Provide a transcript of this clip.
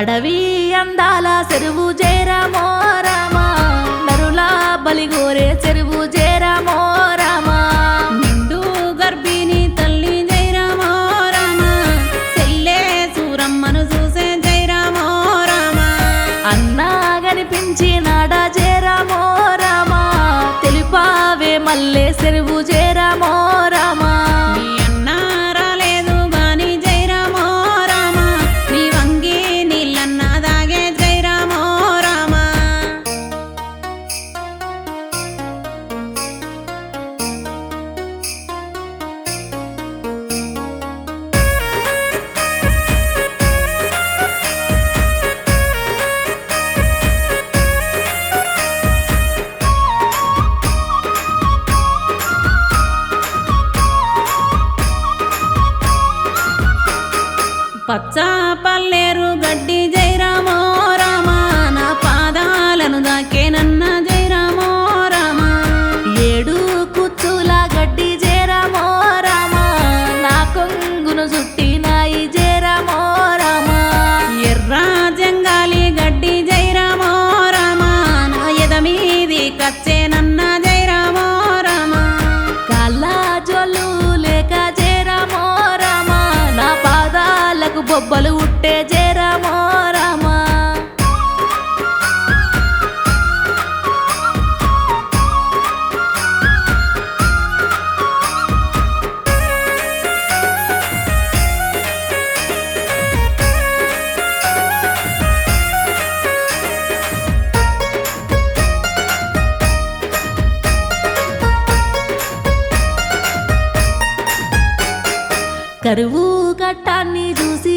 అడవి అందాల చెరువు జయరామో రామా నరులా బలిగోరే చెరువు జయరామో రామా నిండు గర్భిణి తల్లి జైరామో రామ సెల్లే సూరమ్మను చూసే జైరామో రామ అన్నా కనిపించినాడ జయరామో రామా తెలిపావే మల్లె చెరువు జయరామో రామా నీ అన్న రాలేదు గాని జైరామో రామ నీ వంగి నీళ్ళన్న దాగే జైరామో రామ పచ్చ పల్లేరు గడ్డి జైరామో రామ నా పాదాలను దాకేనన్న జైరామో రామ ఏడు కుచ్చుల గడ్డి జయరామో రామా నా కొంగును చుట్టినాయి జయరామో రామా ఎర్ర జంగాలి గడ్డి జైరామో రామ నా ఎద మీది కచ్చేనన్న జైరామో రామ కాళ్ళ జొల్లు లేక జయరామో రామా నా పాదాలకు బొబ్బలు ఉట్టే జయరామో రామా కరువు కట్టాన్ని చూసి